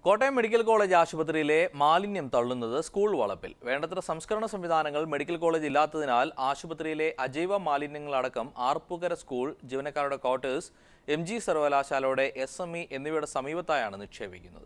Kottayam medical college ആശുപത്രിയിലെ മാലിന്യം തള്ളുന്നത് സ്കൂൾ വളപ്പിൽ വേണ്ടത്ര സംസ്കരണ സംവിധാനങ്ങൾ മെഡിക്കൽ കോളേജ് ഇല്ലാത്തതിനാൽ ആശുപത്രിയിലെ അജൈവ മാലിന്യങ്ങളടക്കം ആർപ്പുകര സ്കൂൾ ജീവനക്കാരുടെ ക്വാർട്ടേഴ്സ് എം ജി സർവകലാശാലയുടെ എസ് എം ഇ എന്നിവയുടെ സമീപത്തായാണ് നിക്ഷേപിക്കുന്നത്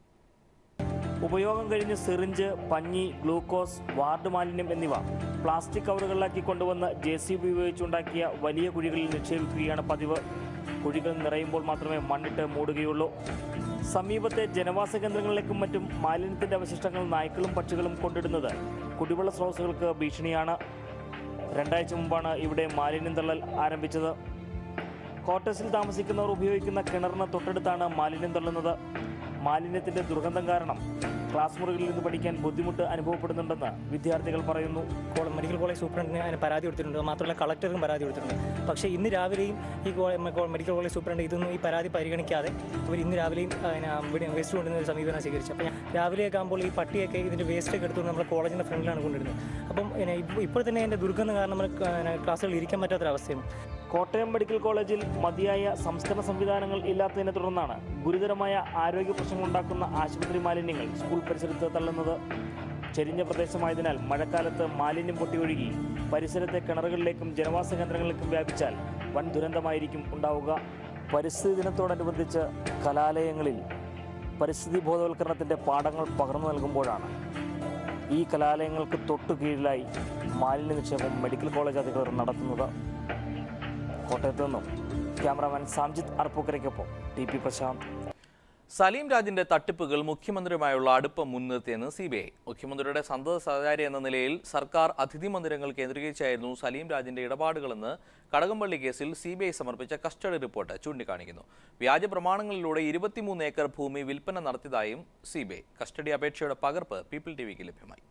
ഉപയോഗം കഴിഞ്ഞ് സിറിഞ്ച് പഞ്ഞി ഗ്ലൂക്കോസ് വാർഡ് മാലിന്യം എന്നിവ പ്ലാസ്റ്റിക് കവറുകളിലാക്കി കൊണ്ടുവന്ന് ജെ സി ബി ഉപയോഗിച്ചുണ്ടാക്കിയ വലിയ കുഴികളിൽ നിക്ഷേപിക്കുകയാണ് പതിവ് കുഴികൾ നിറയുമ്പോൾ മാത്രമേ മണ്ണിട്ട് മൂടുകയുള്ളൂ സമീപത്തെ ജനവാസ കേന്ദ്രങ്ങളിലേക്കും മറ്റും മാലിന്യത്തിന്റെ അവശിഷ്ടങ്ങൾ നായ്ക്കളും പക്ഷികളും കൊണ്ടിടുന്നത് കുടിവെള്ള സ്രോതസ്സുകൾക്ക് ഭീഷണിയാണ് രണ്ടാഴ്ച മുമ്പാണ് ഇവിടെ മാലിന്യം തള്ളൽ ആരംഭിച്ചത് ക്വാർട്ടേഴ്സിൽ താമസിക്കുന്നവർ ഉപയോഗിക്കുന്ന കിണറിന് തൊട്ടടുത്താണ് മാലിന്യം തള്ളുന്നത് മാലിന്യത്തിന്റെ ദുർഗന്ധം കാരണം ക്ലാസ് മുറികളിൽ നിന്ന് പഠിക്കാൻ ബുദ്ധിമുട്ട് അനുഭവപ്പെടുന്നുണ്ടെന്ന് വിദ്യാർത്ഥികൾ പറയുന്നു കോള- മെഡിക്കൽ കോളേജ് സൂപ്രണ്ടിന് അതിന് പരാതി കൊടുത്തിട്ടുണ്ട് മാത്രമല്ല കളക്ടറും പരാതി കൊടുത്തിട്ടുണ്ട് പക്ഷേ ഇന്ന് രാവിലെയും ഈ കോ- മെ- കോ- മെഡിക്കൽ കോളേജ് സൂപ്രണ്ട് ഇതൊന്നും ഈ പരാതി പരിഗണിക്കാതെ ഇവർ ഇന്ന് രാവിലെയും അതിന് ഇവിടെ വേസ്റ്റ് കൊണ്ടുവന്ന ഒരു സമീപനം സ്വീകരിച്ചു അപ്പോൾ ഞാൻ രാവിലെയൊക്കെ ആകുമ്പോൾ ഈ പട്ടിയൊക്കെ ഇതിൻ്റെ വേസ്റ്റൊക്കെ എടുത്തുകൊണ്ട് നമ്മുടെ കോളേജിൻ്റെ ഫ്രണ്ടിലാണ് കൊണ്ടിരുന്നത് അപ്പം പിന്നെ ഇപ്പോൾ ഇപ്പോൾ തന്നെ അതിൻ്റെ ദുർഗന്ധം കാരണം നമ്മൾ ക്ലാസ്സുകളിൽ ഇരിക്കാൻ പറ്റാത്തൊരവസ്ഥയാണ് കോട്ടയം മെഡിക്കൽ കോളേജിൽ മതിയായ സംസ്കരണ സംവിധാനങ്ങൾ ഇല്ലാത്തതിനെ തുടർന്നാണ് ഗുരുതരമായ ആരോഗ്യ പ്രശ്നങ്ങളുണ്ടാക്കുന്ന ആശുപത്രി മാലിന്യങ്ങൾ സ്കൂൾ പരിസരത്ത് തള്ളുന്നത് ചെരിഞ്ഞ പ്രദേശമായതിനാൽ മഴക്കാലത്ത് മാലിന്യം പൊട്ടിയൊഴുകി പരിസരത്തെ കിണറുകളിലേക്കും ജനവാസ കേന്ദ്രങ്ങളിലേക്കും വ്യാപിച്ചാൽ വൻ ദുരന്തമായിരിക്കും ഉണ്ടാവുക പരിസ്ഥിതി ദിനത്തോടനുബന്ധിച്ച് കലാലയങ്ങളിൽ പരിസ്ഥിതി ബോധവൽക്കരണത്തിൻ്റെ പാഠങ്ങൾ പകർന്നു നൽകുമ്പോഴാണ് ഈ കലാലയങ്ങൾക്ക് തൊട്ടു കീഴിലായി മാലിന്യ നിക്ഷേപം മെഡിക്കൽ കോളേജ് അധികൃതർ നടത്തുന്നത് കോട്ടയത്ത് നിന്നും ക്യാമറാമാൻ സാംജിത് അർപ്പൂക്കരയ്ക്കൊപ്പം ടി പി പ്രശാന്ത് സലീം രാജിന്റെ തട്ടിപ്പുകൾ മുഖ്യമന്ത്രിയുമായുള്ള അടുപ്പം മുൻനിർത്തിയെന്ന് സി ബി ഐ മുഖ്യമന്ത്രിയുടെ സന്തത സഹചാരി എന്ന നിലയിൽ സർക്കാർ അതിഥി മന്ദിരങ്ങൾ കേന്ദ്രീകരിച്ചായിരുന്നു സലീം രാജിന്റെ ഇടപാടുകളെന്ന് കടകംപള്ളി കേസിൽ സി ബി ഐ സമർപ്പിച്ച കസ്റ്റഡി റിപ്പോർട്ട് ചൂണ്ടിക്കാണിക്കുന്നു വ്യാജ പ്രമാണങ്ങളിലൂടെ ഇരുപത്തിമൂന്ന് ഏക്കർ ഭൂമി വിൽപ്പന നടത്തിയതായും സി ബി ഐ കസ്റ്റഡി അപേക്ഷയുടെ പകർപ്പ് പീപ്പിൾ ടി വിക്ക് ലഭ്യമായി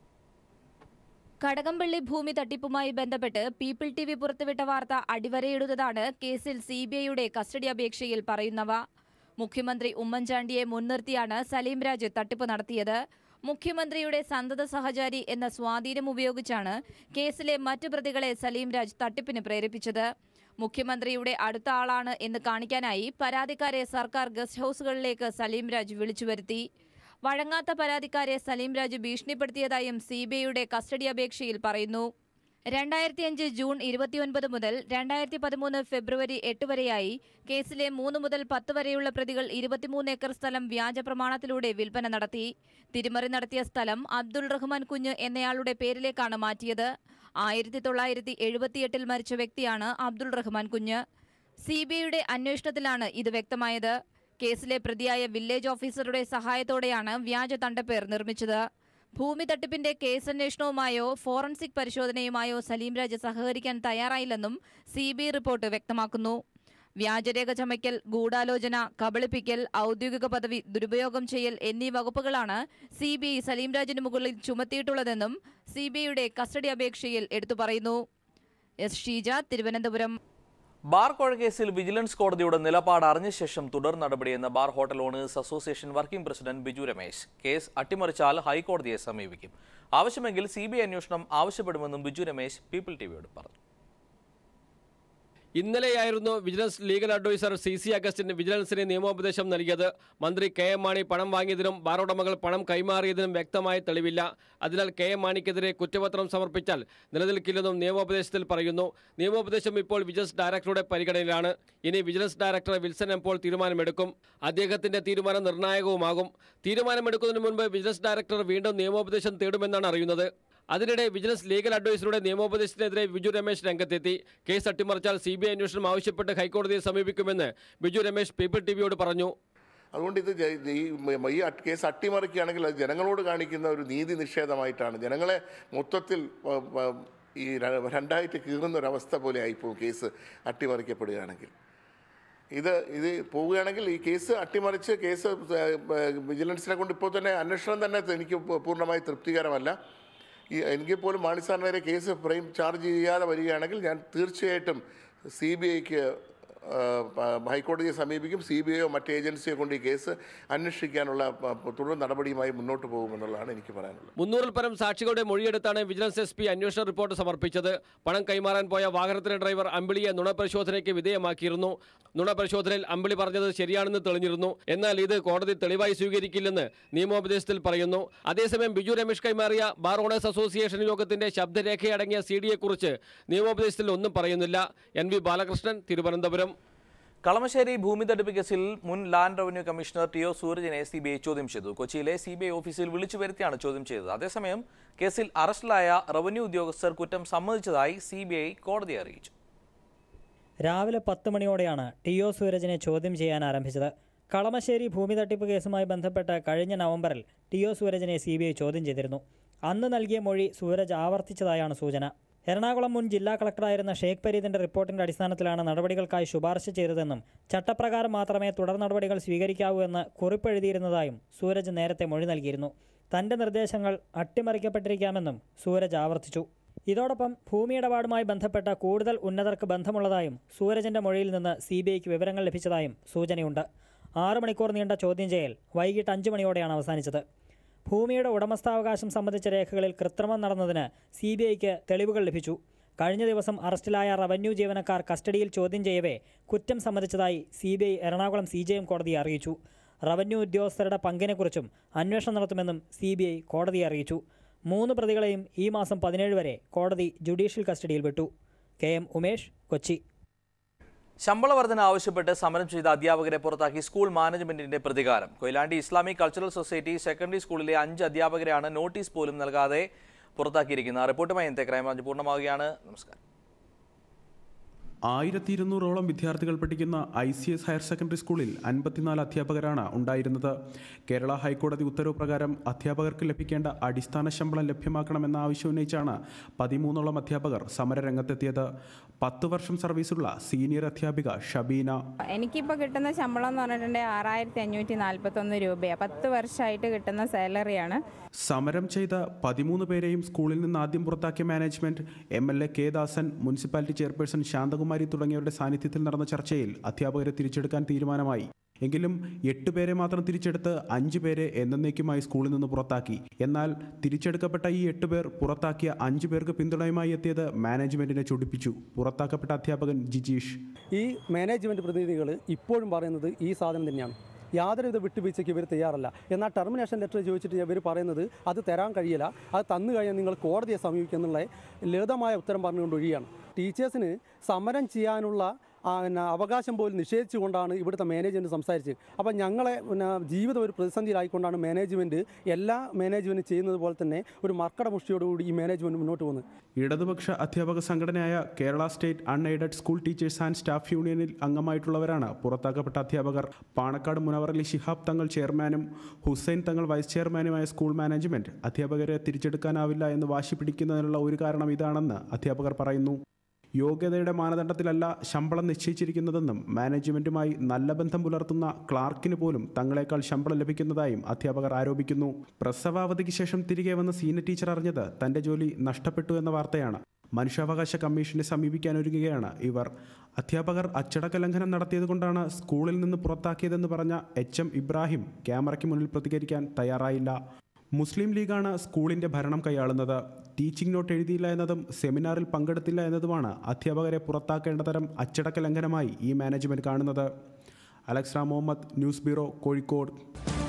കടകംപള്ളി ഭൂമി തട്ടിപ്പുമായി ബന്ധപ്പെട്ട് പീപ്പിൾ ടി വി പുറത്തുവിട്ട വാർത്ത അടിവരയിടുന്നതാണ് കേസിൽ സി ബി ഐയുടെ കസ്റ്റഡി അപേക്ഷയിൽ പറയുന്നവ മുഖ്യമന്ത്രി ഉമ്മൻചാണ്ടിയെ മുൻനിർത്തിയാണ് സലീം രാജ് തട്ടിപ്പ് നടത്തിയത് മുഖ്യമന്ത്രിയുടെ സന്തത സഹചാരി എന്ന സ്വാധീനം ഉപയോഗിച്ചാണ് കേസിലെ മറ്റു പ്രതികളെ സലീം രാജ് തട്ടിപ്പിന് പ്രേരിപ്പിച്ചത് മുഖ്യമന്ത്രിയുടെ അടുത്ത ആളാണ് എന്ന് കാണിക്കാനായി പരാതിക്കാരെ സർക്കാർ ഗസ്റ്റ് ഹൌസുകളിലേക്ക് സലീം രാജ് വിളിച്ചു വരുത്തി വഴങ്ങാത്ത പരാതിക്കാരെ സലീം രാജു ഭീഷണിപ്പെടുത്തിയതായും സി ബി ഐയുടെ കസ്റ്റഡി അപേക്ഷയിൽ പറയുന്നു രണ്ടായിരത്തിയഞ്ച് ജൂൺ ഇരുപത്തിയൊൻപത് മുതൽ രണ്ടായിരത്തി പതിമൂന്ന് ഫെബ്രുവരി എട്ട് വരെയായി കേസിലെ മൂന്ന് മുതൽ പത്ത് വരെയുള്ള പ്രതികൾ ഇരുപത്തിമൂന്ന് ഏക്കർ സ്ഥലം വ്യാജ പ്രമാണത്തിലൂടെ വിൽപ്പന നടത്തി തിരിമറി നടത്തിയ സ്ഥലം അബ്ദുൾ റഹ്മാൻ കുഞ്ഞ് എന്നയാളുടെ പേരിലേക്കാണ് മാറ്റിയത് ആയിരത്തി തൊള്ളായിരത്തി എഴുപത്തിയെട്ടിൽ മരിച്ച വ്യക്തിയാണ് അബ്ദുൾ റഹ്മാൻ കുഞ്ഞ് സി ബി ഐയുടെ അന്വേഷണത്തിലാണ് ഇത് വ്യക്തമായത് കേസിലെ പ്രതിയായ വില്ലേജ് ഓഫീസറുടെ സഹായത്തോടെയാണ് വ്യാജ തണ്ടപ്പേർ നിർമ്മിച്ചത് ഭൂമി തട്ടിപ്പിന്റെ കേസന്വേഷണവുമായോ ഫോറൻസിക് പരിശോധനയുമായോ സലീം രാജ് സഹകരിക്കാൻ തയ്യാറായില്ലെന്നും സി ബി റിപ്പോർട്ട് വ്യക്തമാക്കുന്നു വ്യാജരേഖ ചമയ്ക്കൽ ഗൂഢാലോചന കബളിപ്പിക്കൽ ഔദ്യോഗിക പദവി ദുരുപയോഗം ചെയ്യൽ എന്നീ വകുപ്പുകളാണ് സി ബി ഐ സലീം രാജിന് മുകളിൽ ചുമത്തിയിട്ടുള്ളതെന്നും സി ബി ഐയുടെ കസ്റ്റഡി അപേക്ഷയിൽ എടുത്തു പറയുന്നു എസ് ഷീജ തിരുവനന്തപുരം ബാർ കോഴ കേസിൽ വിജിലൻസ് കോടതിയുടെ നിലപാട് അറിഞ്ഞ ശേഷം തുടർ നടപടിയെന്ന് bar hotel owners association working president Biju Ramesh case അട്ടിമറിച്ചാൽ ഹൈക്കോടതിയെ സമീപിക്കും ആവശ്യമെങ്കിൽ സി ബി ഐ അന്വേഷണം ആവശ്യപ്പെടുമെന്നും ബിജു രമേശ് പീപ്പിൾ ടിവിയോട് പറഞ്ഞു ഇന്നലെയായിരുന്നു vigilance legal adviser C C അഗസ്റ്റിന് വിജിലൻസിന് നിയമോപദേശം നൽകിയത് മന്ത്രി കെ എം മാണി പണം വാങ്ങിയതിനും ബാർ ഉടമകൾ പണം കൈമാറിയതിനും വ്യക്തമായ തെളിവില്ല അതിനാൽ കെ എം മാണിക്കെതിരെ കുറ്റപത്രം സമർപ്പിച്ചാൽ നിലനിൽക്കില്ലെന്നും നിയമോപദേശത്തിൽ പറയുന്നു നിയമോപദേശം ഇപ്പോൾ വിജിലൻസ് ഡയറക്ടറുടെ പരിഗണനയിലാണ് ഇനി വിജിലൻസ് ഡയറക്ടർ വിൽസൺ എപ്പോൾ തീരുമാനമെടുക്കും അദ്ദേഹത്തിന്റെ തീരുമാനം നിർണായകവുമാകും തീരുമാനമെടുക്കുന്നതിന് മുൻപ് വിജിലൻസ് ഡയറക്ടർ വീണ്ടും നിയമോപദേശം തേടുമെന്നാണ് അറിയുന്നത് അതിനിടെ വിജിലൻസ് ലീഗൽ അഡ്വൈസറുടെ നിയമോപദേശത്തിനെതിരെ ബിജു രമേശ് രംഗത്തെത്തി കേസ് അട്ടിമറിച്ചാൽ സി ബി ഐ അന്വേഷണം ആവശ്യപ്പെട്ട് ഹൈക്കോടതിയെ സമീപിക്കുമെന്ന് ബിജു രമേശ് പീപ്പിൾ ടിവിയോട് പറഞ്ഞു അതുകൊണ്ട് ഇത് ജ- ഈ മ- ഈ അട്ട് കേസ് അട്ടിമറിക്കുകയാണെങ്കിൽ അത് ജനങ്ങളോട് കാണിക്കുന്ന ഒരു നീതി നിഷേധമായിട്ടാണ് ജനങ്ങളെ മൊത്തത്തിൽ വ- വ- ഈ ര- രണ്ടായിട്ട് കീറുന്ന ഒരവസ്ഥ പോലെ ആയിപ്പോവും കേസ് അട്ടിമറിക്കപ്പെടുകയാണെങ്കിൽ ഇത് ഇത് പോവുകയാണെങ്കിൽ ഈ കേസ് അട്ടിമറിച്ച് കേസ് ഏഹ്, ഏഹ്, വിജിലൻസിനെ കൊണ്ട് ഇപ്പോൾ തന്നെ അന്വേഷണം തന്നെ എനിക്ക് പൂ- പൂർണ്ണമായി തൃപ്തികരമല്ല ഈ എങ്കിൽ പോലും മാണിസാറിനെതിരെ കേസ് ഫ്രെയിം ചാർജ് ചെയ്യാതെ വരികയാണെങ്കിൽ ഞാൻ തീർച്ചയായിട്ടും സി ബി ഐക്ക് ആ, പ- ഹൈക്കോടതിയെ സമീപിക്കും സി ബി ഐയോ മറ്റ് ഏജൻസിയോ കൊണ്ട് ഈ കേസ് അന്വേഷിക്കാനുള്ള പ- പ- തുടർ നടപടിയുമായി മുന്നോട്ട് പോകുമെന്നുള്ളതാണ് എനിക്ക് പറയാനുള്ളത് മുന്നൂറിൽ പരം സാക്ഷികളുടെ മൊഴിയെടുത്താണ് വിജിലൻസ് എസ് പി അന്വേഷണ റിപ്പോർട്ട് സമർപ്പിച്ചത് പണം കൈമാറാൻ പോയ വാഹനത്തിലെ ഡ്രൈവർ അമ്പിളിയെ നുണപരിശോധനയ്ക്ക് വിധേയമാക്കിയിരുന്നു നുണപരിശോധനയിൽ അമ്പിളി പറഞ്ഞത് ശരിയാണെന്ന് തെളിഞ്ഞിരുന്നു എന്നാൽ ഇത് കോടതി തെളിവായി സ്വീകരിക്കില്ലെന്ന് നിയമോപദേശത്തിൽ പറയുന്നു അതേസമയം ബിജു രമേശ് കൈമാറിയ ബാർ ഓണേഴ്സ് അസോസിയേഷൻ യോഗത്തിന്റെ ശബ്ദരേഖയടങ്ങിയ സി ഡിയെക്കുറിച്ച് നിയമോപദേശത്തിൽ ഒന്നും പറയുന്നില്ല എൻ വി ബാലകൃഷ്ണൻ തിരുവനന്തപുരം കളമശ്ശേരി ഭൂമി തട്ടിപ്പ് കേസിൽ മുൻ land revenue commissioner T O സൂരജിനെ സി ബി ഐ ചോദ്യം ചെയ്തു കൊച്ചിയിലെ സി ബി ഐ ഓഫീസിൽ വിളിച്ചു വരുത്തിയാണ് ചോദ്യം ചെയ്തത് അതേസമയം കേസിൽ അറസ്റ്റിലായ റവന്യൂ ഉദ്യോഗസ്ഥർ കുറ്റം സമ്മതിച്ചതായി സി ബി ഐ കോടതിയെ അറിയിച്ചു രാവിലെ പത്ത് മണിയോടെയാണ് ടി ഒ സൂരജിനെ ചോദ്യം ചെയ്യാൻ ആരംഭിച്ചത് കളമശ്ശേരി ഭൂമി തട്ടിപ്പ് കേസുമായി ബന്ധപ്പെട്ട് കഴിഞ്ഞ നവംബറിൽ ടി ഒ സൂരജിനെ സി ബി ഐ ചോദ്യം ചെയ്തിരുന്നു അന്ന് നൽകിയ മൊഴി സൂരജ് ആവർത്തിച്ചതായാണ് സൂചന എറണാകുളം മുൻ ജില്ലാ കളക്ടറായിരുന്ന ഷേഖ് പരീദിന്റെ റിപ്പോർട്ടിന്റെ അടിസ്ഥാനത്തിലാണ് നടപടികൾക്കായി ശുപാർശ ചെയ്തതെന്നും ചട്ടപ്രകാരം മാത്രമേ തുടർ നടപടികൾ സ്വീകരിക്കാവൂ എന്ന് കുറിപ്പെഴുതിയിരുന്നതായും സൂരജ് നേരത്തെ മൊഴി നൽകിയിരുന്നു തന്റെ നിർദ്ദേശങ്ങൾ അട്ടിമറിക്കപ്പെട്ടിരിക്കാമെന്നും സൂരജ് ആവർത്തിച്ചു ഇതോടൊപ്പം ഭൂമിയിടപാടുമായി ബന്ധപ്പെട്ട കൂടുതൽ ഉന്നതർക്ക് ബന്ധമുള്ളതായും സൂരജിന്റെ മൊഴിയിൽ നിന്ന് സി ബി ഐക്ക് വിവരങ്ങൾ ലഭിച്ചതായും സൂചനയുണ്ട് ആറ് മണിക്കൂർ നീണ്ട ചോദ്യം ചെയ്യൽ വൈകിട്ട് അഞ്ച് മണിയോടെയാണ് അവസാനിച്ചത് ഭൂമിയുടെ ഉടമസ്ഥാവകാശം സംബന്ധിച്ച രേഖകളിൽ കൃത്രിമം നടന്നതിന് സി ബി ഐക്ക് തെളിവുകൾ ലഭിച്ചു കഴിഞ്ഞ ദിവസം അറസ്റ്റിലായ റവന്യൂ ജീവനക്കാർ കസ്റ്റഡിയിൽ ചോദ്യം ചെയ്യവേ കുറ്റം സമ്മതിച്ചതായി C B I Ernakulam C J M കോടതിയെ അറിയിച്ചു റവന്യൂ ഉദ്യോഗസ്ഥരുടെ പങ്കിനെക്കുറിച്ചും അന്വേഷണം നടത്തുമെന്നും സി ബി ഐ കോടതിയെ അറിയിച്ചു മൂന്ന് പ്രതികളെയും ഈ മാസം പതിനേഴ് വരെ കോടതി ജുഡീഷ്യൽ കസ്റ്റഡിയിൽ വിട്ടു കെ എം ഉമേഷ് കൊച്ചി ശമ്പള വർധന ആവശ്യപ്പെട്ട് സമരം ചെയ്ത അധ്യാപകരെ പുറത്താക്കി സ്കൂൾ മാനേജ്മെന്റിന്റെ പ്രതികാരം Koyilandy Islamic cultural society secondary സ്കൂളിലെ അഞ്ച് അധ്യാപകരെയാണ് നോട്ടീസ് പോലും നൽകാതെ പുറത്താക്കിയിരിക്കുന്നത് റിപ്പോർട്ടുമായി ഇന്നത്തെ ക്രൈംബ്രാഞ്ച് പൂർണ്ണമാവുകയാണ് നമസ്കാരം ആയിരത്തി ഇരുന്നൂറോളം വിദ്യാർത്ഥികൾ പഠിക്കുന്ന I C S higher secondary സ്കൂളിൽ അൻപത്തിനാല് അധ്യാപകരാണ് ഉണ്ടായിരുന്നത് കേരള ഹൈക്കോടതി ഉത്തരവ് പ്രകാരം അധ്യാപകർക്ക് ലഭിക്കേണ്ട അടിസ്ഥാന ശമ്പളം ലഭ്യമാക്കണമെന്ന ആവശ്യം ഉന്നയിച്ചാണ് പതിമൂന്നോളം അധ്യാപകർ സമരരംഗത്തെത്തിയത് പത്ത് വർഷം സർവീസുള്ള സീനിയർ അധ്യാപിക ഷബീന എനിക്കിപ്പോൾ കിട്ടുന്ന ശമ്പളം എന്ന് പറഞ്ഞിട്ടുണ്ടെങ്കിൽ ആറായിരത്തി അഞ്ഞൂറ്റി നാൽപ്പത്തൊന്ന് രൂപയാണ് പത്ത് വർഷമായിട്ട് കിട്ടുന്ന സാലറിയാണ് സമരം ചെയ്ത പതിമൂന്ന് പേരെയും സ്കൂളിൽ നിന്ന് ആദ്യം പുറത്താക്കിയ management M L A K Dasan municipality chairperson Shanthakumari തുടങ്ങിയവരുടെ സാന്നിധ്യത്തിൽ നടന്ന ചർച്ചയിൽ അധ്യാപകരെ തിരിച്ചെടുക്കാൻ തീരുമാനമായി എങ്കിലും എട്ട് പേരെ മാത്രം തിരിച്ചെടുത്ത് അഞ്ച് പേരെ എന്നേക്കുമായി സ്കൂളിൽ നിന്ന് പുറത്താക്കി എന്നാൽ തിരിച്ചെടുക്കപ്പെട്ട ഈ എട്ട് പേർ പുറത്താക്കിയ അഞ്ച് പേർക്ക് പിന്തുണയുമായി എത്തിയത് മാനേജ്മെന്റിനെ ചൊടിപ്പിച്ചു പുറത്താക്കപ്പെട്ട അധ്യാപകൻ ജിജീഷ് ഈ മാനേജ്മെൻറ്റ് പ്രതിനിധികൾ ഇപ്പോഴും പറയുന്നത് ഈ സാധനം തന്നെയാണ് യാതൊരുവിധ വിട്ടുവീഴ്ചയ്ക്ക് ഇവർ തയ്യാറല്ല എന്നാൽ ടെർമിനേഷൻ ലെറ്റർ ചോദിച്ചിട്ട് ഇവർ പറയുന്നത് അത് തരാൻ കഴിയില്ല അത് തന്നു കഴിഞ്ഞാൽ നിങ്ങൾ കോടതിയെ സമീപിക്കുക എന്നുള്ള ലളിതമായ ഉത്തരം പറഞ്ഞുകൊണ്ട് ഒഴിയാണ് ടീച്ചേഴ്സിന് സമരം ചെയ്യാനുള്ള ആ, പിന്നെ അവകാശം പോലും നിഷേധിച്ചുകൊണ്ടാണ് ഇവിടുത്തെ മാനേജ്മെൻറ്റ് സംസാരിച്ചത് അപ്പം ഞങ്ങളെ പിന്നെ ജീവിതം ഒരു പ്രതിസന്ധിയിലായിക്കൊണ്ടാണ് മാനേജ്മെൻറ്റ് എല്ലാ മാനേജ്മെൻറ്റ് ചെയ്യുന്നത് പോലെ തന്നെ ഒരു മർക്കട മുഷ്ടിയോടുകൂടി ഈ മാനേജ്മെൻറ്റ് മുന്നോട്ട് പോകുന്നത് ഇടതുപക്ഷ അധ്യാപക സംഘടനയായ Kerala state unaided school teachers and staff യൂണിയനിൽ അംഗമായിട്ടുള്ളവരാണ് പുറത്താക്കപ്പെട്ട അധ്യാപകർ പാണക്കാട് മുനവറലി ശിഹാബ് തങ്ങൾ ചെയർമാനും ഹുസൈൻ തങ്ങൾ വൈസ് ചെയർമാനുമായ സ്കൂൾ മാനേജ്മെന്റ് അധ്യാപകരെ തിരിച്ചെടുക്കാനാവില്ല എന്ന് വാശി പിടിക്കുന്നതിനുള്ള ഒരു കാരണം ഇതാണെന്ന് അധ്യാപകർ പറയുന്നു യോഗ്യതയുടെ മാനദണ്ഡത്തിലല്ല ശമ്പളം നിശ്ചയിച്ചിരിക്കുന്നതെന്നും മാനേജ്മെന്റുമായി നല്ല ബന്ധം പുലർത്തുന്ന ക്ലാർക്കിന് പോലും തങ്ങളെക്കാൾ ശമ്പളം ലഭിക്കുന്നതായും അധ്യാപകർ ആരോപിക്കുന്നു പ്രസവാവധിക്ക് ശേഷം തിരികെ വന്ന സീനിയർ ടീച്ചർ അറിഞ്ഞത് തന്റെ ജോലി നഷ്ടപ്പെട്ടു എന്ന വാർത്തയാണ് മനുഷ്യാവകാശ കമ്മീഷനെ സമീപിക്കാനൊരുങ്ങുകയാണ് ഇവർ അധ്യാപകർ അച്ചടക്ക ലംഘനം നടത്തിയതുകൊണ്ടാണ് സ്കൂളിൽ നിന്ന് പുറത്താക്കിയതെന്ന് പറഞ്ഞ എച്ച് എം ഇബ്രാഹിം ക്യാമറയ്ക്ക് മുന്നിൽ പ്രതികരിക്കാൻ തയ്യാറായില്ല മുസ്ലിം ലീഗാണ് സ്കൂളിന്റെ ഭരണം കൈയാളുന്നത് ടീച്ചിങ് നോട്ട് എഴുതിയില്ല എന്നതും സെമിനാറിൽ പങ്കെടുത്തില്ല എന്നതുമാണ് അധ്യാപകരെ പുറത്താക്കേണ്ട തരം അച്ചടക്ക ലംഘനമായി ഈ മാനേജ്മെന്റ് കാണുന്നത് Alex Ram Muhammad news bureau Kozhikode